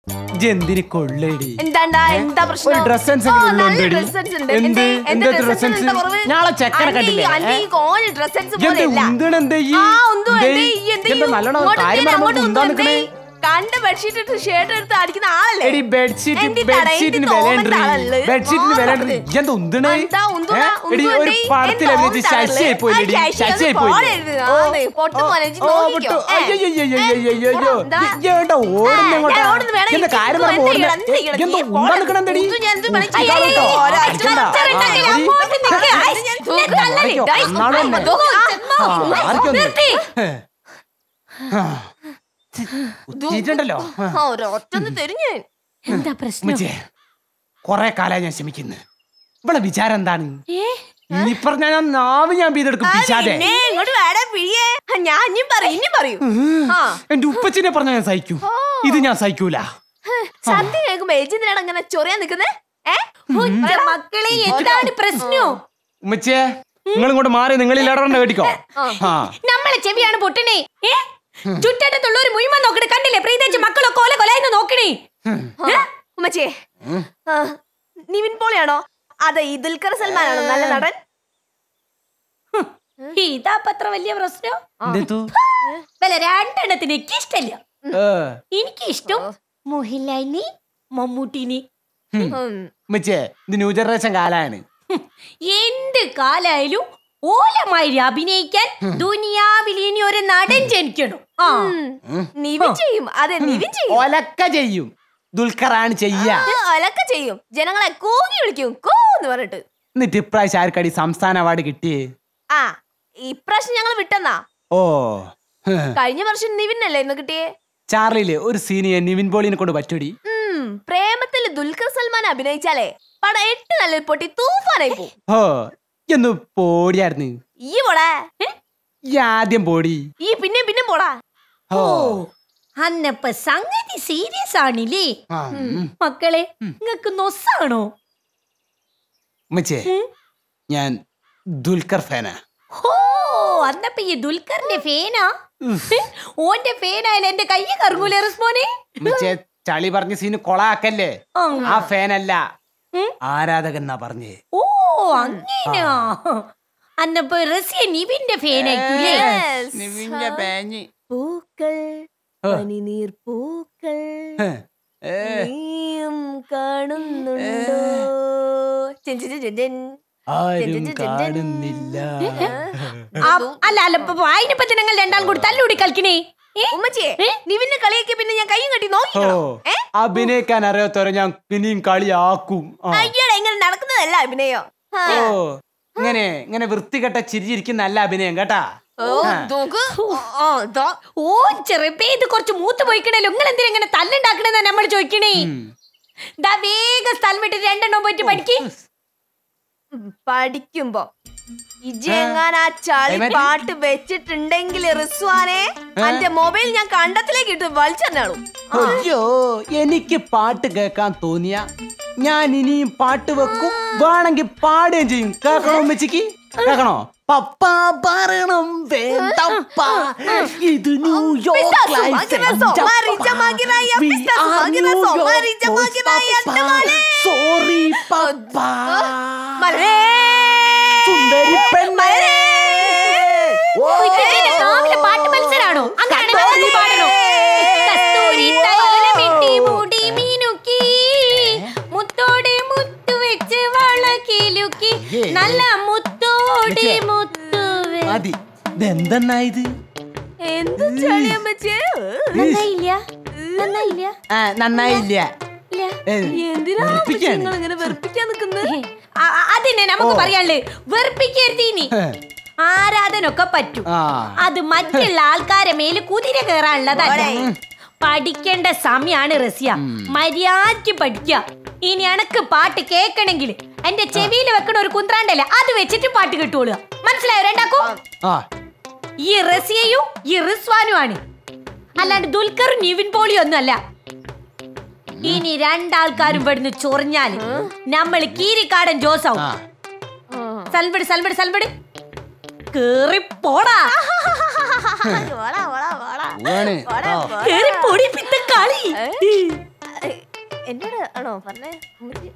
ഇജ്ജ് എന്തിന് കൊള്ളേടി എന്താണ്ടാ എന്താ പ്രശ്നം ഒരു dress sense ഓ, എങ്കിലും നല്ല ഉള്ളോണ്ടെടി. dress sense ഉണ്ട്. എന്ത്? എന്തേ? എന്താ എന്റെ dress dress sense sense? എന്താ കുറവ്? ഞാളെ ചെക്കനെ അന്റെ ഈ- കണ്ടില്ലേ? അന്റെ ഈ ഏ? കോഴി dress sense ഇജ്ജ് എന്ത് പോലെയല്ല. ഉന്തുണ് എന്താ ഈ? ആ, ഉന്തും, ദേ, എന്തേ ഈ- എന്തേ ഇജ്ജെന്താ ഈ നല്ലോണം ഇങ്ങോട്ട് കാര്യം എന്തേ പറയുമ്പോ അങ്ങോട്ട് ഉന്താൻ ഉന്തും, നിക്കണേ? എന്തേ? കണ്ട ബെഡ്ഷീറ്റ് ഇട്ട് ഷർട്ട് എടുത്ത് അടിക്കുന്ന ആളല്ലേ എടി ബെഡ്ഷീറ്റ് എന്തിട്ടാടാ? ബെഡ്ഷീറ്റിന് എന്ത് വിലയുണ്ട് തോമന്റെ ആളല്ലേ? ബെഡ്ഷീറ്റിന് ആ, വിലയുണ്ട് നടക്ക്. ഇജ്ജെന്താ ഉന്തണേ എന്താ ഉന്തുക? എടി ഉന്തുക ഒരു എന്തേ? പടത്തിൽ എന്ത് അഭിനയിച്ച് തോമന്റെ ശശിയായി ആളല്ലേ? പോയില്ലേടി ആ, ശശി ശശിയായി ഒന്ന് പോയില്ലേ പോടരുത്. ആന്നേ, പൊട്ട് മോനെ, ഇജ്ജ് ഓ, നോക്കിക്കോ. പൊട്ടു. ഏ, അയ്യയ്യയ്യയ്യയ്യയ്യോ. പോടാ, എന്താ? ഇജ്ജെങ്ങോട്ടാ ഓടുന്നെ ആ, ഇങ്ങോട്ടാ? ഞാൻ ഓടുന്നു, വേണം, ഇജ്ജെന്താ ഇജ്ജ് കാര്യം ഇജ്ജ് പറയുമ്പോ എന്ത് ഓടുന്നെ? ചെയ്യണം, എന്ത് ചെയ്യണം? ഇജ്ജെന്താ നീ ഉന്താൻ പോടാ. നിക്കണെന്തടി? ഉന്തു ഞാൻ എന്ത് വേണം ഉന്താൻ ചെയ്യാൻ? കേട്ടോ. ഓരോ അടിക്കണ്ട. അച്ഛൻ ഉണ്ടാക്കില്ല, ആ, അങ്ങോട്ട് നിക്ക്. ആ, ഐ, ഞാൻ തൂക്ക് തള്ളല്. അയ്യോ, ഐ, എന്നാളും എന്നെ. ദോ, ആ, ആ, ആർക്കൊന്ന്? നിർത്തി. ഹേ. ആ. കുത്തിയിട്ടുണ്ടല്ലോ ആ. ആ, ഒരൊറ്റൊന്ന് തെരിഞ്ഞു എന്താ പ്രശ്നം ഉമ്മച്ചേ കൊറേ കാലായി ഞാൻ ശ്രമിക്കുന്നു ഇവിടെ വിചാരം എന്താണ് ഇനി പറഞ്ഞ ഞാൻ നാവ് ഞാൻ പീതെടുക്കും പിശാതെ പിന്നെ ഇങ്ങോട്ട് വേടാ പിഴിയേ ആ, ഞാൻ ഇനിയും പറയും ഇനിയും പറയൂ ആ എന്റെ ഉപ്പച്ചിനെ പറഞ്ഞ ഞാൻ സഹിക്കും ഇത് ഞാൻ സഹിക്കൂല സത്യം കേൾക്കുമ്പോ ഏജിന്തിനാണ് അങ്ങനെ ചൊറിയാൻ നിക്കുന്നേ ഏ ഉച്ച മക്കളെ എന്താണ് പ്രശ്നം ഉമ്മച്ചേ നിങ്ങൾ ഇങ്ങോട്ട് മാറി നിങ്ങൾ ഇടണ്ട കേട്ടിക്കോ ആ നമ്മളെ ചെവിയാണ് പൊട്ടണേ ഏ ചുറ്റട്ടത്തുള്ള ഒരു മുഴുവൻ നോക്കണേ കണ്ടില്ലേ പ്രീതേച്ച് മക്കളോ കൊല കൊലായിന്ന് നോക്കണേ ആ, ഉമ്മച്ചിയെ ആ, നിവിൻ പോളിയാണോ അതെ ഈ ദുൽഖർ സൽമാനാണോ നല്ല നടൻ ഇതാ പത്ര വലിയ പ്രശ്നം എന്തെത്തു വല്ല രണ്ടെണ്ണത്തിന് എനിക്ക് ഇഷ്ടല്ല ഏ, എനിക്ക് ഇഷ്ടം മോഹൻലാലിനി മമ്മൂട്ടിനി ഉം. ഉമ്മച്ചേ ഇത് ന്യൂ ജനറേഷൻ കാലാണ് ഹും, എന്ത് കാലായാലും ഓലമാതിരി അഭിനയിക്കാൻ ദുനിയാവിൽ ഇനി ഒരു നടൻ ജനിക്കണം ആ ഉം. നിവിൻ ചെയ്യും അതെ നിവിൻ ചെയ്യും ഒലക്ക ചെയ്യും ദുൽഖറാണ് ചെയ്യാ ആ, അതൊക്കെ ചെയ്യും ജനങ്ങളെ കൂകി വിളിക്കും കൂ എന്ന് പറഞ്ഞിട്ട് എന്നിട്ട് ഇപ്രാവശ്യം ആർക്കടി സംസ്ഥാന അവാർഡ് കിട്ടിയേ ആ ഇപ്രാവശ്യം ഞങ്ങൾ വിട്ടെന്നാ ഓ ഹ്. കഴിഞ്ഞ വർഷം നിവിനല്ലേ ഇന്ന് കിട്ടിയേ ചാർലിയിലെ ഒരു സീനിയെ നിവിൻ പോളിനെ കൊണ്ട് പറ്റൂടി ഉം പ്രേമത്തിൽ ദുൽഖർ സൽമാൻ അഭിനയിച്ചാലേ പടം എട്ട് നല്ല പൊട്ടി തൂഫാനായി പോവും ഓ എന്ന് പോടിയായിരുന്നു ഈ പോടാ ഈ ആദ്യം പോടി ഈ പിന്നെയും പിന്നെയും പോടാ ഓ അന്നപ്പ സംഗതി സീരിയസ് ആണില്ലേ ആ, ഉം. മക്കളെ നിങ്ങക്ക് നൊസാണോ ഉമ്മച്ചേ ഞാൻ ദുൽഖർ ഫാനാ ഹോ അന്നപ്പ ഈ ദുൽഖറിന്റെ ഫേനാ ഓന്റെ ഫേനായാലും എന്റെ കൈ കറങ്ങൂലേ റിസ്മോനെ ഉമ്മച്ചേ ചളി പറഞ്ഞ സീന് കൊളാക്കല്ലേ ആ. ആ ഫാനല്ല ഉം? ആരാധകൻ എന്നാ പറഞ്ഞേ ഓ അങ്ങനെയാ അന്നപ്പ റസിയ നിവിന്റെ ഫേനായിട്ടില്ലേ Yes. നിവിന്റെ ഫാന് പൂക്കൾ ആ. പനിനീർ പൂക്കൾ ഹ്. ഏ, നീയും കാണുന്നുണ്ടോ ചിൻ ചിൻ ചിൻ ചിൻ. ആരും കാണുന്നില്ല ആ, അല്ല അല്ല ഇപ്പൊ അതിനിപ്പോ നിങ്ങൾ രണ്ടാളും കൂടി തല്ലുകൂടി കളിക്കണേ ഏ? ഉമ്മച്ചിയെ ഏ? നിവിന്റെ കളിയൊക്കെ പിന്നെ ഞാൻ കൈയും കെട്ടി ഓ നോക്കിക്കണോ ഏ അഭിനയിക്കാൻ അറിയാത്തവരെ ഞാൻ പിന്നെയും കളിയാക്കും ആ. അയ്യടാ ഇങ്ങനെ നടക്കുന്നതല്ല അഭിനയോ ആ. ഓ ഇങ്ങനെ ഇങ്ങനെ വൃത്തികെട്ട ചിരിച്ചിരിക്കുന്ന നല്ല അഭിനയം കേട്ടാ ഓ നോക്ക് ഓ ദോ. ഓ ചെറുപ്പേ ഇത് കുറച്ച് മൂത്ത് പോയിക്കണല്ലോ നിങ്ങൾ എന്തിനാ ഇങ്ങനെ തല്ലുണ്ടാക്കണെന്നാ നമ്മൾ ചോദിക്കണേ ഉം. ദാ വേഗം സ്ഥലം വിട്ട് രണ്ടെണ്ണം പോയിട്ട് പഠിക്ക് ഉം, പഠിക്കുമ്പോ ഇജെങ്ങാൻ ആ ചളി ഏമാരി? പാട്ട് വെച്ചിട്ടുണ്ടെങ്കിൽ റിസ്വാനെ എന്റെ മൊബൈൽ ഞാൻ കണ്ടത്തിലേക്ക് ഇട്ട് വലിച്ചെന്നാളും അയ്യോ എനിക്ക് പാട്ട് കേൾക്കാൻ തോന്നിയ ഞാൻ ഇനിയും പാട്ട് വെക്കും വേണമെങ്കിൽ പാടുകയും ചെയ്യും കേൾക്കണോ അമ്മച്ചിക്ക് കേൾക്കണോ പപ്പ പറയണം വേണ്ടപ്പ ഇത് ന്യൂയോർക്ക് പിസ്താസു മകിരസോ, മരിച്ച മകിരായ, പിസ്താസു മകിരസോ, മരിച്ച മകിരായ, എന്റെ മോനെ. സോറി പപ്പ മലരേ സുന്ദരി പെണ്ണേ ഓ, ഇതിന്റെ കാവിലെ പാട്ട് മത്സരാണോ അങ്ങനെയാണെങ്കിൽ നീ പാടണോ കസ്തൂരി തൈലമിട്ടി മുടി മിനുക്കി മുത്തോടെ മുത്തു വെച്ച് വളക്കിലുക്കി നല്ല മുത്തോടെ മുത്തു വെ- മതി ഇതെന്തെന്നാ ഇത് എന്ത് ചളിയമ്മച്ചേ നന്നായില്ല നന്നായില്ല ആ നന്നായില്ല ഇല്ല ഏ, എന്തിനാ വെറുപ്പിക്കാണ്. നിങ്ങൾ ഇങ്ങനെ വെറുപ്പിക്കാൻ നിക്കുന്നത് ആ, ആ, അതിനെ നമുക്ക് പറയാനുള്ളത് വെറുപ്പിക്കരുതീനി ഹേ, ആരാധനൊക്കെ പറ്റും ആ അത് മറ്റുള്ള ആൾക്കാരെ മേല് കുതിര കയറാനുള്ളതല്ല പഠിക്കേണ്ട സമയാണ് റസിയ മര്യാദക്ക് പഠിക്ക ഇനി എനക്ക് പാട്ട് കേക്കണെങ്കിൽ എന്റെ ചെവിയിൽ വെക്കണ ഒരു കുന്ത്രാണ്ടല്ലേ അത് വെച്ചിട്ട് പാട്ട് കിട്ടുള്ളൂ മനസ്സിലായോ രണ്ടാക്കൂ ആ ഈ റസിയയും ഈ റിസ്വാനുമാണ് അല്ലാണ്ട് ദുൽഖറും നിവിൻ പോളിയും ഒന്നും അല്ല ഇനി രണ്ടാൾക്കാരും ഇവിടുന്ന് ചൊറിഞ്ഞാല് നമ്മള് കീരിക്കാടൻ ജോസാവും ആ സൽബട് സൽബട് സൽബട് കേറി പോടാ വാടാ, വാടാ, വാടാ. പോവാണ്. വാടാ, ആ. വാടാ. കേറി പൊടി പിത്ത കളി എന്നോട് ആണോ പറഞ്ഞേ ഉമ്മച്ചി.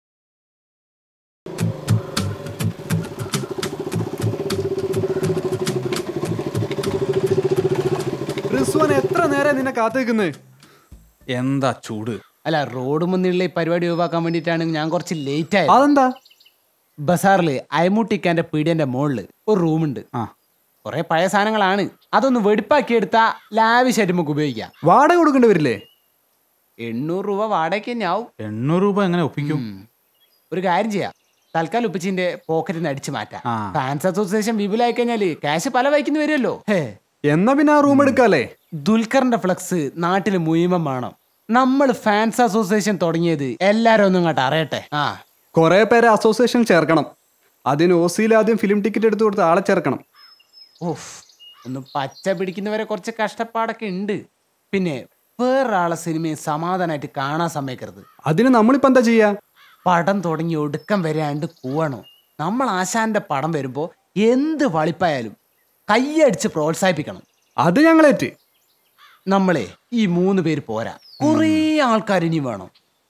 റിസ്വാൻ എത്ര നേരം നിന്നെ കാത്തേക്കുന്നത് എന്താ ചൂട് അല്ല റോഡ് മുന്നിലുള്ള ഈ പരിപാടി ഒഴിവാക്കാൻ വേണ്ടിയിട്ടാണ് ഞാൻ കുറച്ച് ലേറ്റ് ആയത് അതെന്താ ബസാറില് അയമുട്ടിക്കാന്റെ പീടിയന്റെ മുകളില് ഒരു റൂമുണ്ട് ആ കുറെ പഴയ സാധനങ്ങളാണ് അതൊന്ന് വെടിപ്പാക്കി എടുത്താൽ ലാവിശായിട്ട് നമുക്ക് ഉപയോഗിക്കാം വാടക കൊടുക്കേണ്ടി വരില്ലേ എണ്ണൂറ് രൂപ വാടകയ്ക്ക് തന്നെ ആവും എണ്ണൂറ് രൂപ എങ്ങനെ ഒപ്പിക്കും ഉം. ഒരു കാര്യം ചെയ്യാം തൽക്കാലം ഉപ്പച്ചിന്റെ പോക്കറ്റിൽ നിന്ന് അടിച്ചു മാറ്റാം ആ. ഫാൻസ് അസോസിയേഷൻ വിപുലായി കഴിഞ്ഞാല് ക്യാഷ് പല വൈക്കുന്നു വരുമല്ലോ ഹേ എന്നാ പിന്നെ ആ റൂം എടുക്കാല്ലേ ദുൽഖറിന്റെ ഫ്ലക്സ് നാട്ടിൽ മുഴുവൻ വേണം നമ്മൾ ഫാൻസ് അസോസിയേഷൻ തുടങ്ങിയത് എല്ലാരും ഒന്നും ഇങ്ങോട്ട് അറിയട്ടെ ആ കുറെ പേരെ അസോസിയേഷൻ ചേർക്കണം അതിന് ഓസിയിൽ ആദ്യം ഫിലിം ടിക്കറ്റ് എടുത്തു കൊടുത്ത് ആളെ ചേർക്കണം ഓഫ് ഒന്ന് പച്ച പിടിക്കുന്നവരെ കുറച്ച് കഷ്ടപ്പാടൊക്കെ ഉണ്ട് പിന്നെ വേറൊരാളെ സിനിമയും സമാധാനമായിട്ട് കാണാൻ സമ്മതിക്കരുത് അതിന് നമ്മളിപ്പോ എന്താ ചെയ്യാ പടം തുടങ്ങി ഒടുക്കം വരാണ്ട് കൂവണോ നമ്മൾ ആശാന്റെ പടം വരുമ്പോൾ എന്ത് വളിപ്പായാലും കൈയടിച്ച് പ്രോത്സാഹിപ്പിക്കണം അത് ഞങ്ങളേറ്റ് നമ്മളെ ഈ മൂന്ന് പേര് പോരാ കുറേ ആൾക്കാർ ഇനി വേണം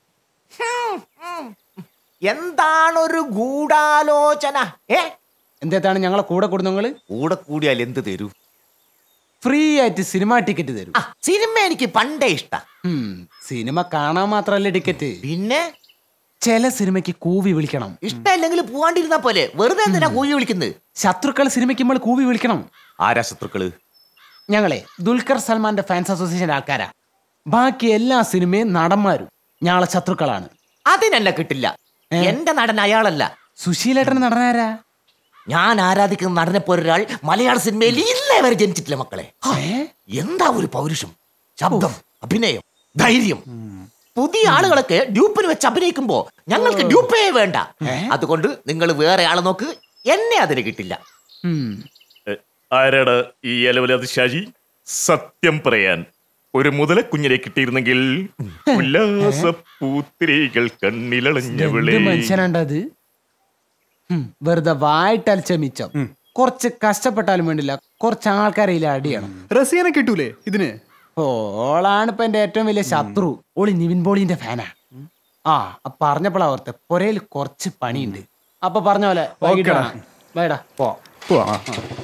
എന്താണൊരു ഗൂഢാലോചന ഏ എന്താണ് ഞങ്ങളെ കൂടെ കൂടുന്നവങ്ങള് കൂടെ കൂടിയാൽ എന്ത് തരൂ ഫ്രീ ആയിട്ട് സിനിമ ടിക്കറ്റ് തരും ആ സിനിമ എനിക്ക് പണ്ടേ ഇഷ്ട ഉം, സിനിമ കാണാൻ മാത്രല്ലേ ടിക്കറ്റ് പിന്നെ ചില സിനിമയ്ക്ക് കൂവി വിളിക്കണം ഇഷ്ടമല്ലെങ്കിൽ പോവാണ്ടിരുന്നാ പോലെ വെറുതെ എന്തിനാ കൂലി വിളിക്കുന്നത് ശത്രുക്കൾ സിനിമയ്ക്ക് നമ്മൾ കൂവി വിളിക്കണം ആരാ ശത്രുക്കള് ഞങ്ങളെ ദുൽഖർ സൽമാന്റെ ഫാൻസ് അസോസിയേഷൻ ആൾക്കാരാ ബാക്കി എല്ലാ സിനിമയും നടന്മാരും ഞങ്ങളെ ശത്രുക്കളാണ് അതിനെന്നെ കിട്ടില്ല എന്റെ നടൻ അയാളല്ല സുശീലേട്ടൻ നടനാരാ ഞാൻ ആരാധിക്കുന്ന നടനെ പോലൊരാൾ മലയാള സിനിമയിൽ ഇന്നേ വരെ ജനിച്ചിട്ടില്ല മക്കളെ ഏ? എന്താ ഒരു പൗരുഷം ശബ്ദം അഭിനയം ധൈര്യം പുതിയ ആളുകളൊക്കെ ഡ്യൂപ്പിന് വെച്ച് അഭിനയിക്കുമ്പോ ഞങ്ങൾക്ക് ഡ്യൂപ്പേ വേണ്ട അതുകൊണ്ട് നിങ്ങൾ വേറെ ആളെ നോക്ക് എന്നെ അതിന് കിട്ടില്ല ഉം. ആരാണ് ഈ അലവലത് ഷാജി സത്യം പറയാൻ ഒരു മുതല കുഞ്ഞിനെ കിട്ടിയിരുന്നെങ്കിൽ ഉല്ലാസ പൂത്തിരികൾ കണ്ണിലളഞ്ഞവളെ എന്ത് മനുഷ്യനാണ്ടത് ഉം, വെറുതെ വായിട്ടലച്ച മിച്ചം കുറച്ച് കഷ്ടപ്പെട്ടാലും വേണ്ടില്ല കുറച്ച് ആൾക്കാരെ ഇതിൽ അടിയണം റസിയനെ കിട്ടൂലേ ഇതിന് ഓളാണ് ഇപ്പൊ എന്റെ ഏറ്റവും വലിയ ശത്രു ഓളി നിവിൻ പോളിന്റെ ഫാനാ ആ അപ്പൊ പറഞ്ഞപ്പോഴാ ഓർത്തെ പുരയിൽ കുറച്ച് പണിയുണ്ട് അപ്പൊ പറഞ്ഞ പോലെ വൈകിട്ട് ഓക്കെടാ. കാണാം. ബൈഡാ പോ പോവാ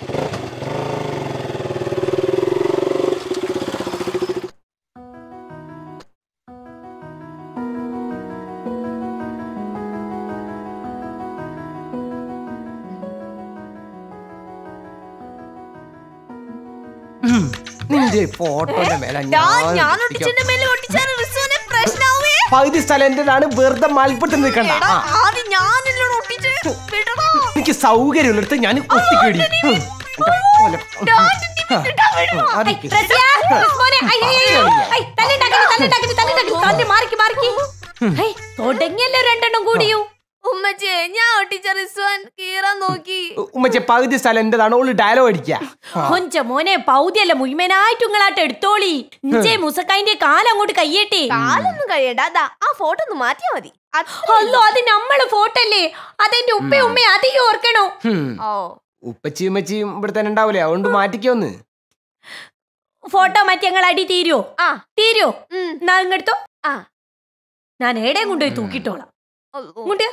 നിന്റെ ഫോട്ടോന്റെ മേലെ ഡാ, ഞാൻ ഞാൻ ഒട്ടിക്കാം. ഒട്ടിച്ചതിന്റെ മേലെ ഒട്ടിച്ചാൽ റിസുവിന് പ്രശ്നാവേ പകുതി സ്ഥലം എന്റേതാണ് വെറുതെ മൽപ്പിട്ട് നിൽക്കണ്ട എടാ, ആ, ആദ്യം ഞാനല്ലേ ഒട്ടിച്ച് വിടടാ. എനിക്ക് സൗകര്യമുള്ളിടത്ത് ഞാൻ ഒട്ടിക്കേടി ഉം. ഡാ, വിടാ, വിടാ. അതൊക്കെ. റസിയ, റിസ്മോനെ, ഐ, ഐ, ഐ, ഐ, തല്ലുണ്ടാക്കരുത്, തല്ലുണ്ടാക്കരുത്, തല്ലുണ്ടാക്കരുത്, തല്ല് മാറിക്ക്, മാറിക്ക്. ഹേയ്, തുടങ്ങിയല്ലോ രണ്ടെണ്ണം കൂടിയോ ഉമ്മച്ചിയെ ഞാൻ ഒട്ടിച്ച റിസ്വാൻ കീറാൻ നോക്കി ഉമ്മച്ചെ പകുതി സ്ഥലം എന്റേതാണ് ഓള് ഡയലോഗ് അടിക്കുക കൊഞ്ച മോനെ പൗതിയല്ല മുഴുവനായിട്ട് ഉങ്ങളാട്ട് എടുത്തോളി ഇഞ്ചേ മുസക്കായിന്റെ കാലം അങ്ങോട്ട് കയ്യേട്ടെ കാലൊന്നും കഴിയണ്ട അതാ ആ ഫോട്ടോ ഒന്ന് മാറ്റിയാ മതി അത്രേ അല്ലോ അത് നമ്മള് ഫോട്ടോ അല്ലേ അതെന്റെ ഉപ്പയും ഉമ്മയും അധികം ഓർക്കണോ ഹും. ഓ ഉപ്പച്ചിയും ഉമ്മച്ചിയും ഇവിടെ തന്നെ ഉണ്ടാവൂലേ അതുകൊണ്ട് മാറ്റിക്കോന്ന് ഫോട്ടോ മാറ്റി ഞങ്ങൾ അടി തീരുവോ ആ തീരുവോ ഉം. എന്നാ ഇങ്ങെടുത്തോ ആ ഞാൻ എവിടെയും കൊണ്ടുപോയി തൂക്കിട്ടോളാം അള്ളോ. ഇങ്ങോട്ട്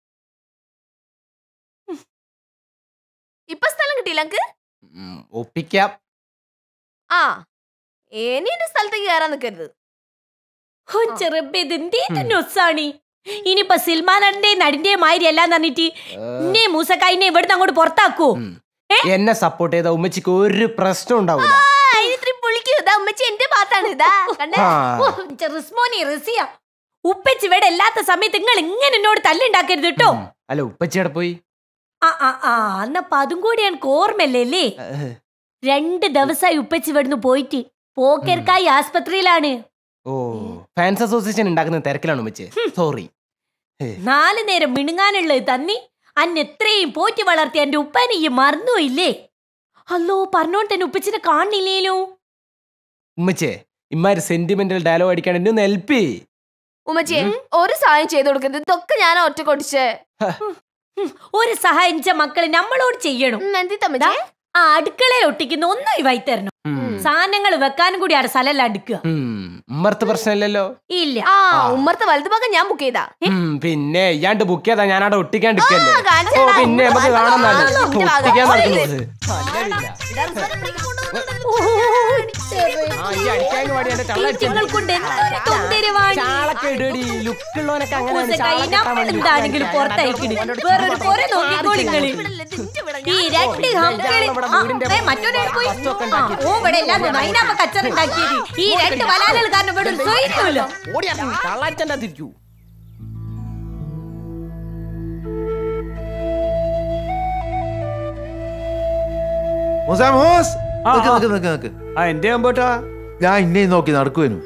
ഇപ്പൊ സ്ഥലം കിട്ടിയില്ല അങ്ക് ഉം, ഒപ്പിക്കാം ആ ഇനി എന്റെ സ്ഥലത്തേക്ക് കയറാൻ നിൽക്കരുത് ചെറുപ്പ ഇത് എന്തേത് നൊസാണി ഇനിയിപ്പൊ സിൽമാനന്റെ നടിന്റെ മാതിരി അല്ലാന്ന് പറഞ്ഞിട്ട് ഇന്നെ മൂസക്കായിനെ ഇവിടുന്ന് അങ്ങോട്ട് പുറത്താക്കൂ ഉം. എന്നെ സപ്പോർട്ട് ചെയ്ത ഉമ്മച്ചിക്ക് ഒരു പ്രശ്നം ഉണ്ടാവൂല ഇത്തിരി പുളിക്കൂ ഇതാ ഉമ്മച്ചി എന്റെ ഭാഗത്താണ് ഇതാ കണ്ടേ ആ. ഓ, ഇജ്ജ് റിസ്മോനി റിസിയ ഉപ്പച്ചി ഇവിടെ അല്ലാത്ത സമയത്ത് നിങ്ങൾ ഇങ്ങനെ എന്നോട് തല്ലുണ്ടാക്കരുത് കേട്ടോ ഉം. അല്ല ഉപ്പച്ചിയുടെ പോയി ആ ആ ആ എന്നപ്പോ അതും കൂടി എനിക്ക് ഓർമ്മല്ലേ ഏഹ്. രണ്ട് ദിവസമായി ഉപ്പച്ചി ഇവിടുന്ന് പോയിട്ട് പോക്കർക്കായി ആസ്പത്രിയിലാണ് ഓ ഫാൻസ് അസോസിയേഷൻ ഉണ്ടാക്കുന്ന തിരക്കിലാണ് ഉമ്മച്ചി സോറി നാല് നേരം മിണുങ്ങാനുള്ളത് തന്നി അന്ന് എത്രയും പോറ്റി വളർത്തിയ എന്റെ ഉപ്പനെ ഈ മറന്നോ ഇല്ലേ അല്ലോ പറഞ്ഞോണ്ട് തന്നെ ഉപ്പച്ചിനെ കാണില്ലേലോ ഉമ്മച്ചേ ഇമാര് സെന്റിമെന്റൽ ഡയലോഗ് അടിക്കാൻ എന്നെ ഒന്ന് ഹെൽപ്പ് ചെയ്യ് ഉമ്മച്ചി ഒരു സഹായം ചെയ്തു കൊടുക്കരുത് ഇതൊക്കെ ഞാൻ ഒറ്റ കൊടിച്ച് ഹും, ഒരു സഹായിച്ച മക്കള് നമ്മളോട് ചെയ്യണം എന്തി തമ്മച്ചേ ആ അടുക്കളയിൽ ഒട്ടിക്കുന്ന ഒന്നും ഒഴിവായി തരണം സാധനങ്ങൾ വെക്കാനും കൂടി അവിടെ സ്ഥലമല്ല അടുക്കുക ഉമ്മർത്ത് പ്രശ്നമില്ലല്ലോ ഇല്ല ആ ഉമ്മർത്തെ വലതു ഭാഗം ഞാൻ ബുക്ക് ചെയ്താ ഉം, പിന്നെ ഇയാണ്ട് ബുക്ക് ചെയ്താ ഞാൻ അവിടെ ഒട്ടിക്കാണ്ടിരിക്കല്ലേ ആ, കാണിച്ചു ഓ തരാം. പിന്നെ നമുക്ക് ആ, കാണാൻ ആ, നല്ല ആ, ആ, ഒട്ടിക്കാൻ ആ, നടക്കുന്നത് ആ, ഈ അടിക്കാൻ പാടി എന്റെ ചള്ള അടിച്ചത്. നിങ്ങൾ കൊണ്ട് എന്തൊരു തൊന്തരവാണി. ചാളൊക്കെ ഇടടി ലുക്കുള്ളവനൊക്കെ അങ്ങനെയാണ് മൂസ ചാളൊക്കെ കൈ ഇട്ടാ നമ്മൾ മതി. എന്താണെങ്കിലും പുറത്തയക്കണ് വേറൊരു കുറെ നോക്കിക്കോളിങ്ങള് ഈ രണ്ട് ഹംകളി ആ, ഏ, മറ്റൊരു പോയി ആ, ഓ ഇവിടെ എല്ലാം നൈനാമ കച്ചറുണ്ടാക്കിയത് ഈ രണ്ട് വലാലുകൾ കാരണം ഇവിടെ ഒരു സ്വൈര്യമില്ല ഓടി അത് കള്ളാച്ചന്റെ തിരിച്ചു മൂസാ മൂസ് ആ, നിക്ക്, ആ. നിക്ക്, നിക്ക്, നിക്ക്. ആ എന്റെ ആകുമ്പോട്ടാ ഞാൻ ഇന്നെ നോക്കി നടക്കുവേനു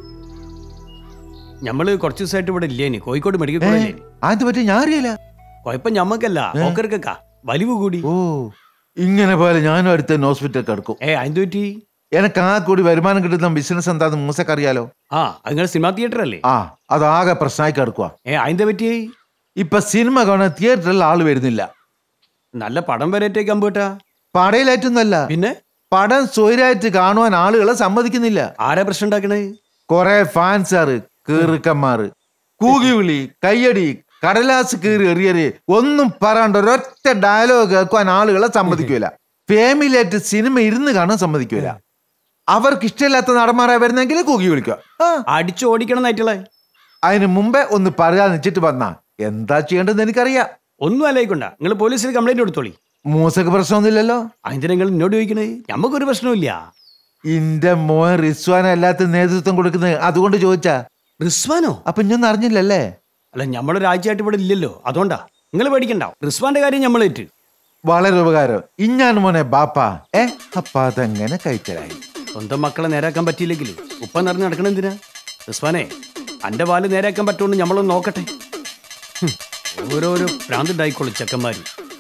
ഞമ്മള് കുറച്ച് ദിവസമായിട്ട് ഇവിടെ ഇല്ലേനി കോഴിക്കോട് മെഡിക്കൽ കോളേജിൽ അത് പറ്റി ഞാൻ അറിയില്ല കുഴപ്പം ഞമ്മക്കല്ല ഓക്കർക്കാ വലിവ് കൂടി ഓ ഇങ്ങനെ പോലെ ഞാനും അടുത്ത ഹോസ്പിറ്റൽ കിടക്കും ഏ അതിന് പറ്റി എനക്ക് ആ കൂടി വരുമാനം കിട്ടുന്ന ബിസിനസ് എന്താന്ന് മൂസക്ക് അറിയാലോ ആ നിങ്ങൾ സിനിമ തിയേറ്റർ അല്ലേ ആ അതാകെ പ്രശ്നമായി കിടക്കുക ഏ അതിന്റെ പറ്റി ഇപ്പൊ സിനിമ കാണാൻ തിയേറ്ററിൽ ആള് വരുന്നില്ല നല്ല പടം വരേറ്റേക്ക് അമ്പോട്ടാ പടയിലായിട്ടൊന്നല്ല പിന്നെ പടം സ്വൈരായിട്ട് കാണുവാൻ ആളുകളെ സമ്മതിക്കുന്നില്ല ആരാ പ്രശ്നം ഉണ്ടാക്കണേ കൊറേ ഫാൻസാറ് കീറുക്കന്മാറ് കൂകിവിളി കയ്യടി കടലാസ് കീറി എറിയറി ഒന്നും പറയാണ്ട് ഒരൊറ്റ ഡയലോഗ് കേൾക്കുവാൻ ആളുകളെ സമ്മതിക്കൂല ഫാമിലിയായിട്ട് സിനിമ ഇരുന്ന് കാണാൻ സമ്മതിക്കൂല അവർക്ക് ഇഷ്ടമില്ലാത്ത നടന്മാരാ വരുന്നെങ്കിൽ കൂകി വിളിക്കുക ആ അടിച്ചു ഓടിക്കണം നായിട്ടുള്ളേ അതിന് മുമ്പേ ഒന്ന് പറയാന്ന് വെച്ചിട്ട് വന്നാ എന്താ ചെയ്യേണ്ടതെന്ന് എനിക്കറിയാം ഒന്നും അല്ലായിക്കൊണ്ട നിങ്ങൾ പോലീസിൽ കംപ്ലൈന്റ് കൊടുത്തോളി മൂസക്ക് പ്രശ്നമൊന്നുമില്ലല്ലോ അതിന് നിങ്ങൾ എന്നോട് ചോദിക്കണേ നമുക്കൊരു പ്രശ്നമില്ല ഇന്റെ മോൻ റിസ്വാന അല്ലാത്ത നേതൃത്വം കൊടുക്കുന്നത് അതുകൊണ്ട് ചോദിച്ചാ റിസ്വാനോ അപ്പൊ ഇഞ്ഞൊന്നും അറിഞ്ഞില്ലല്ലേ അല്ല നമ്മളൊരാഴ്ചയായിട്ട് ഇവിടെ ഇല്ലല്ലോ അതുകൊണ്ടാ നിങ്ങൾ പേടിക്കണ്ട റിസ്വാന്റെ കാര്യം നമ്മൾ ഏറ്റ് വളരെ ഉപകാരം ഇഞ്ഞാണ് മോനെ ബാപ്പ ഏ അപ്പ അതെങ്ങനെ കഴിച്ചലായി സ്വന്തം മക്കളെ നേരാക്കാൻ പറ്റിയില്ലെങ്കിൽ ഉപ്പ നിറഞ്ഞ് നടക്കണം എന്തിനാ റിസ്വാനെ അന്റെ പാല് നേരാക്കാൻ പറ്റുമെന്ന് നമ്മളൊന്ന് നോക്കട്ടെ ഹും, ഓരോരോ ഭ്രാന്തുണ്ടായിക്കോളും ചെക്കന്മാര്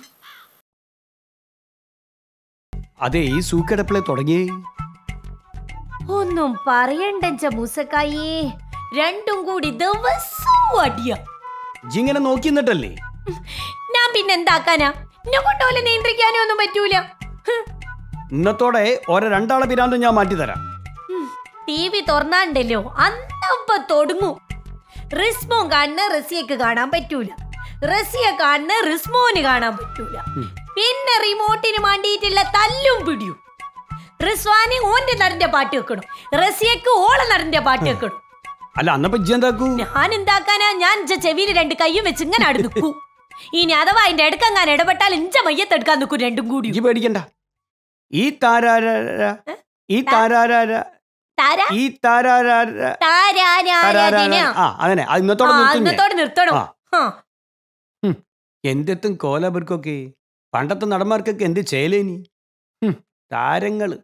അതെ ഈ സൂക്കടപ്പിളെ തുടങ്ങിയേ ഒന്നും പറയണ്ട മൂസക്കായേ രണ്ടും കൂടി ദിവസവും അടിയ ഇങ്ങനെ നോക്കി നിന്നിട്ടല്ലേ ഞാൻ പിന്നെ എന്താക്കാനാ എന്നെ കൊണ്ടോലെ നിയന്ത്രിക്കാനോ ഒന്നും പറ്റൂല ഹ്. ഇന്നത്തോടെ ഓരോ രണ്ടാളെ പിരാന്തും ഞാൻ മാറ്റിത്തരാം ടി വി തുറന്നാണ്ടല്ലോ അന്നപ്പ തൊടുങ്ങും റിസ്മോൻ കാണുന്ന റസിയക്ക് കാണാൻ പറ്റൂല റസിയ കാണുന്ന റിസ്മോന് കാണാൻ പറ്റൂല പിന്നെ റിമോട്ടിന് മാണ്ടിയിട്ടുള്ള തല്ലും പിടിയും റിസ്വാന് ഓന്റെ നടന്റെ പാട്ട് വെക്കണം റസിയക്ക് ഓളെ നടന്റെ പാട്ട് വെക്കണം അല്ല അന്നപ്പോ ഇജ്ജ് എന്താക്കൂ ഞാൻ എന്താക്കാനാ ഞാൻ ഇഞ്ച ചെവിയിൽ രണ്ട് കൈയും വെച്ച് ഇങ്ങനെ അടു നിൽക്കൂ ഇനി അഥവാ അതിന്റെ ഇടക്കങ്ങാൻ ഇടപെട്ടാൽ ഇഞ്ച മയ്യത്തെടുക്കാൻ നിൽക്കും രണ്ടും കൂടി ഇജ്ജ് പേടിക്കണ്ട ഈ താരാര ഈ താരാര താര ഈ താരാര താരാരാരാധന ആ അതന്നെ അത് ഇന്നത്തോടെ ആ, നിർത്തും ഞാൻ. അന്നത്തോടെ നിർത്തണം ആ. ആ. എന്തെത്തും കോലബർക്കൊക്കെ പണ്ടത്തെ നടന്മാർക്കൊക്കെ എന്ത് ചേലേനി ഹും, താരങ്ങള്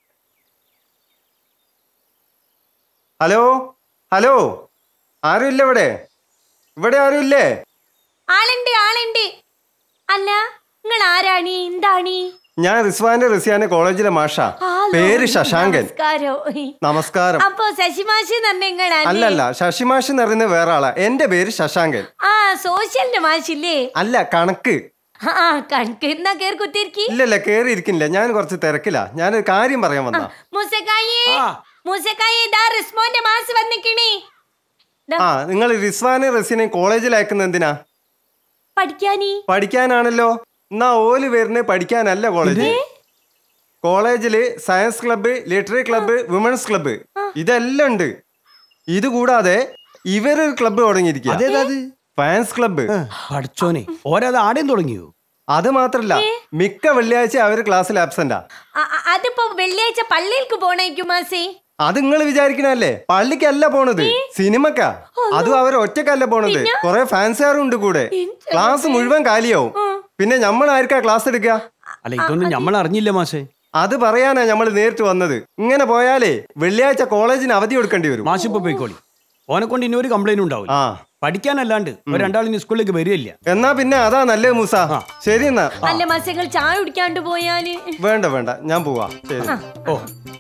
ഹലോ ഹലോ ആരുമില്ല ഇവിടെ ഇവിടെ ആരുമില്ലേ ആളുണ്ട് ആളുണ്ട് അല്ല നിങ്ങൾ ആരാണി എന്താണി ഞാൻ റിസ്വാന്റെ റിസിയാന്റെ കോളേജിലെ മാഷ പേര് ശശാങ്കൻ നമസ്കാരം നമസ്കാരം അപ്പൊ ശശിമാഷി നിങ്ങളാണ് അല്ലല്ല ശശിമാഷ് എന്ന് പറയുന്ന വേറെ ആളാ എന്റെ പേര് ശശാങ്കൻ ആ സോഷ്യലിന്റെ മാഷില്ലേ അല്ല കണക്ക് ആ കണക്ക് എന്നാ കേറി കുത്തിരിക്കി ഇല്ലല്ല കേറി ഇരിക്കുന്നില്ല ഞാൻ കുറച്ച് തിരക്കില്ല ഞാനൊരു കാര്യം പറയാൻ വന്ന മുസക്കായി മുസക്കായി ഇതാ റിസ്മോന്റെ മാസ് വന്നിക്കണേ ആ നിങ്ങൾ റിസ്വാനെ റസിനെ കോളേജിൽ അയക്കുന്ന എന്തിനാ പഠിക്കാനി പഠിക്കാനാണല്ലോ എന്നാ ഓല് വരുന്നത് പഠിക്കാനല്ല കോളേജ് കോളേജില് science club literary club women's club ഇതെല്ലാം ഉണ്ട് ഇത് കൂടാതെ ഇവരൊരു ക്ലബ്ബ് തുടങ്ങിയിരിക്കുക അതേതാത് ഫാൻസ് ക്ലബ്ബ് പഠിച്ചോനെ ഓരോ ആടെയും തുടങ്ങിയോ അത് മാത്രല്ല മിക്ക വെള്ളിയാഴ്ച അവര് ക്ലാസ്സിൽ ആബ്സെന്റാ അ- അ- അതിപ്പോ വെള്ളിയാഴ്ച പള്ളിയിലേക്ക് പോണേക്കും മാസേ അത് നിങ്ങൾ വിചാരിക്കണല്ലേ പള്ളിക്കല്ല പോണത് സിനിമക്കാ അതും അവർ ഒറ്റക്കല്ല പോണത് കുറെ ഫാൻസുകാരും ഉണ്ട് കൂടെ ക്ലാസ് മുഴുവൻ കാലിയാവും പിന്നെ നമ്മൾ ആർക്കാ ക്ലാസ് എടുക്കുക അല്ല ഇതൊന്നും നമ്മൾ അറിഞ്ഞില്ല മാഷേ അത് പറയാനാ നമ്മൾ നേരിട്ട് വന്നത് ഇങ്ങനെ പോയാലേ വെള്ളിയാഴ്ച കോളേജിന് അവധി കൊടുക്കേണ്ടി വരും മാഷിപ്പോ പോയിക്കോളി ഓനെ കൊണ്ട് ഇനി ഒരു കംപ്ലൈന്റ് ഉണ്ടാവില്ല ആ പഠിക്കാനല്ലാണ്ട് ഒരു രണ്ടാളിന് സ്കൂളിലേക്ക് വരികയില്ല എന്നാ പിന്നെ അതാ നല്ലത് മൂസ ശരി എന്നാ അല്ല മാസങ്ങൾ ചായ കുടിക്കാണ്ട് പോയാല് വേണ്ട വേണ്ട ഞാൻ പോവാ ശരി ഓ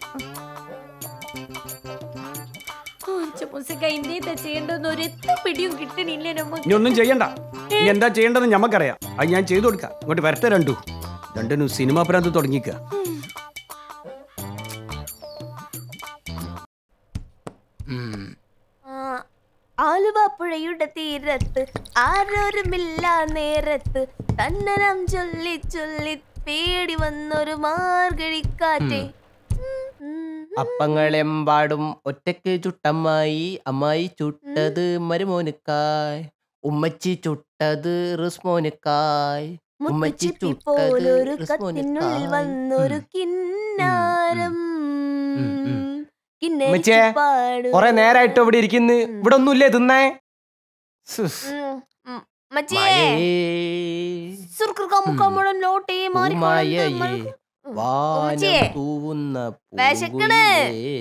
മുസക്കൈന്റെ ചെയ്യേണ്ടെന്ന് ഒരു എത്ര പിടിയും കിട്ടണില്ല നമുക്ക് ഇനി ഒന്നും ചെയ്യണ്ട ഇനി എന്താ ചെയ്യേണ്ടതെന്ന് ഞമ്മക്കറിയാം അത് ഞാൻ ചെയ്തു കൊടുക്കാം ഇങ്ങോട്ട് വരട്ടെ രണ്ടു രണ്ടിനും സിനിമ പ്രാന്ത് തുടങ്ങിക്ക ആ, ആലുവ പുഴയുടെ തീരത്ത് ആരോരുമില്ല നേരത്ത് തന്നനം ചൊല്ലി ചൊല്ലി പേടി വന്നൊരു മാർഗഴിക്കാറ്റെ അപ്പങ്ങളെമ്പാടും ഒറ്റയ്ക്ക് ചുട്ടമ്മായി അമ്മായി ചുട്ടത് മരുമോനുക്കായ് ഉമ്മച്ചി ചുട്ടത് റിസ്മോനുക്കായ് ഉമ്മച്ചി മുത്തുച്ചിപ്പി ചുട്ടത് പോലൊരു റിസ്മോനുക്കായ്. കത്തിനുള്ളിൽ വന്നൊരു കിന്നാരം കിന്നരിച്ചു ഉമ്മച്ചിയെ, പാടും. കൊറേ നേരായിട്ട് ഇവിടെ ഇരിക്കുന്നു ഇവിടെ ഒന്നുമില്ലേ തിന്നേ സുസ്. ഉം, ഉം. മച്ചേ മഴയേ, സുർക്കുറുക്കമ്മുക്കമ്മുഴം ലോട്ടേ പൂമഴയേ, മാറിക്കൊള്ളുന്ന വാനം ഉമ്മച്ചിയെ, തൂവുന്ന വിശക്കണ്. പൂങ്കുയിലേ,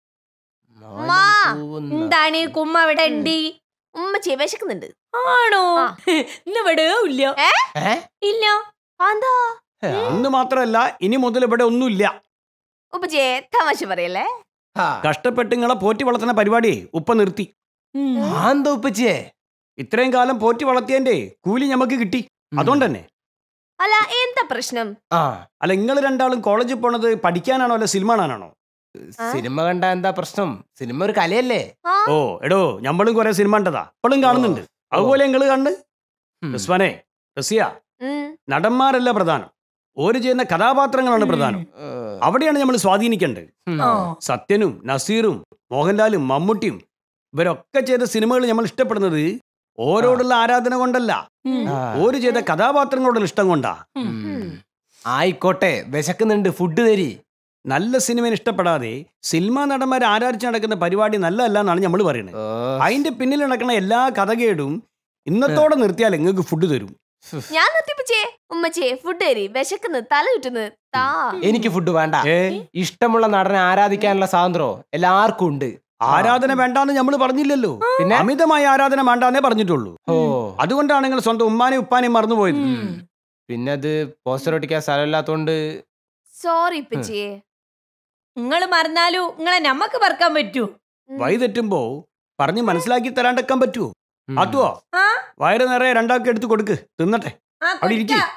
മാനം ഉമ്മാ, തൂവുന്ന എന്താണ് ഈ കുമ്മ അവിടെ ഉണ്ട് ഉമ്മച്ചേ വിശക്കുന്നുണ്ട് ആണോ ആ. ഇന്നിവിടെ ഇല്ല ഏ ഏ? ഇല്ല എന്താ ഇന്ന് മാത്രമല്ല ഇനി മുതൽ ഇവിടെ ഒന്നുമില്ല ഉപ്പച്ചേ തമാശ പറയല്ലേ ഹാ. കഷ്ടപ്പെട്ട് നിങ്ങളെ പോറ്റി വളർത്തുന്ന പരിപാടി ഉപ്പ നിർത്തി ഉം. ആന്താ ഉപ്പച്ചിയെ ഇത്രയും കാലം പോറ്റി വളർത്തിയതിന്റെ കൂലി ഞമ്മക്ക് കിട്ടി അതുകൊണ്ട് തന്നെ അല്ല എന്താ പ്രശ്നം ആ അല്ല നിങ്ങൾ രണ്ടാളും കോളേജിൽ പോണത് പഠിക്കാനാണോ അല്ല സിനിമ കാണാനാണോ സിനിമ കണ്ട എന്താ പ്രശ്നം സിനിമ ഒരു കലയല്ലേ ആ ഓ എടോ ഞമ്മളും കുറെ സിനിമ ഉണ്ടതാ ഇപ്പോഴും കാണുന്നുണ്ട് അതുപോലെ നിങ്ങൾ കണ്ട് ഉം. റിസ്വാനെ റസിയ ഉം. നടന്മാരല്ല പ്രധാനം ഓര് ചെയ്യുന്ന കഥാപാത്രങ്ങളാണ് പ്രധാനം ഏ, അവിടെയാണ് നമ്മൾ സ്വാധീനിക്കേണ്ടത് ഉം. ആ. സത്യനും നസീറും മോഹൻലാലും മമ്മൂട്ടിയും ഇവരൊക്കെ ചെയ്ത സിനിമകൾ നമ്മൾ ഇഷ്ടപ്പെടുന്നത് ഓരോടുള്ള ആരാധന കൊണ്ടല്ല ഉം. ആ. ഓര് ചെയ്ത കഥാപാത്രങ്ങളോടുള്ള ഇഷ്ടം കൊണ്ടാ ഉം. ആയിക്കോട്ടെ വിശക്കുന്നുണ്ട് ഫുഡ് തരി നല്ല സിനിമയെ ഇഷ്ടപ്പെടാതെ സിനിമാ നടന്മാർ ആരാധിച്ച് നടക്കുന്ന പരിപാടി നല്ലതല്ല എന്നാണ് നമ്മൾ പറയുന്നത് ഓ, അതിന്റെ പിന്നിൽ നടക്കുന്ന എല്ലാ കഥകേടും ഇന്നത്തോടെ നിർത്തിയാൽ നിങ്ങൾക്ക് ഫുഡ് തരും ഞാൻ നിർത്തിപ്പിച്ചേ ഉമ്മച്ചേ ഫുഡ് തരി വിശക്കുന്നു തല ചുറ്റുന്നു താ എനിക്ക് ഫുഡ് വേണ്ട ഏ ഇഷ്ടമുള്ള നടനെ ആരാധിക്കാനുള്ള സ്വാതന്ത്ര്യം എല്ലാവർക്കും ഉണ്ട് ആരാധന വേണ്ടാന്ന് നമ്മൾ പറഞ്ഞില്ലല്ലോ പിന്നെ അമിതമായ ആരാധന വേണ്ടാന്നേ പറഞ്ഞിട്ടുള്ളൂ ഓ അതുകൊണ്ടാണ് നിങ്ങൾ സ്വന്തം ഉമ്മാനെയും ഉപ്പാനെയും മറന്നുപോയത് പിന്നെ അത് പോസ്റ്റർ ഒട്ടിക്കാൻ സ്ഥലമില്ലാത്തോണ്ട് സോറി ഉപ്പച്ചേ നിങ്ങൾ മറന്നാലും നിങ്ങളെ നമ്മക്ക് പറക്കാൻ പറ്റൂ വഴി തെറ്റുമ്പോ പറഞ്ഞ് മനസ്സിലാക്കി തരാണ്ടക്കാൻ പറ്റുമോ ഉം. അതുവോ ആ വയറ് നിറയെ രണ്ടാൾക്ക് എടുത്ത് കൊടുക്ക് തിന്നട്ടെ ആ, അവിടെ ഇരിക്ക്. കൊടുക്കാം.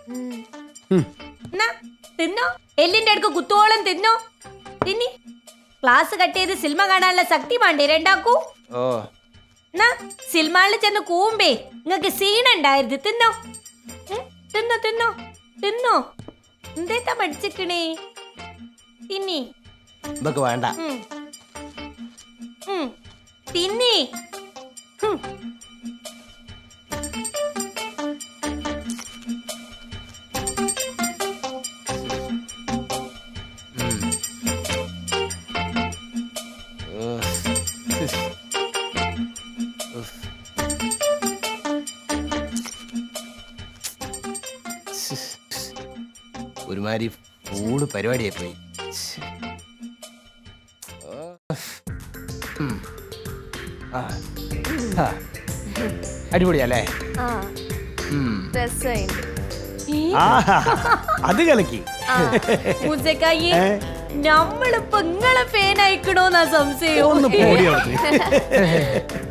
ഉം. എന്നാ, തിന്നോ എല്ലിന്റെ അടുക്ക് കുത്തോളം തിന്നോ തിന്നി ക്ലാസ് കട്ട് ചെയ്ത് സിനിമ കാണാനുള്ള ശക്തി വേണ്ടേ രണ്ടാക്കൂ ഓ എന്നാ സിനിമകളിൽ ചെന്ന് കൂമ്പേ നിങ്ങക്ക് സീൻ ഉണ്ടായിരുന്നു തിന്നോ ഏ, തിന്നോ തിന്നോ തിന്നോ എന്തേത്താ പഠിച്ചിക്കണേ തിന്നി ഇതൊക്കെ വേണ്ട ഉം. ഉം. തിന്നി ഹും. ഒരുമാതിരി ഫൂഡ് പരിപാടിയായി പോയി ഉം. ആ. ആ. അടിപൊളിയല്ലേ ആ ഉം. രസമുണ്ട് ആഹാ, അത് കലക്കി മൂസക്കായി ഏ? നമ്മളിപ്പോ നിങ്ങളെ ഫേൻ അയക്കണോന്നാ സംശയം ഒന്ന് പോടി അവിടുന്ന്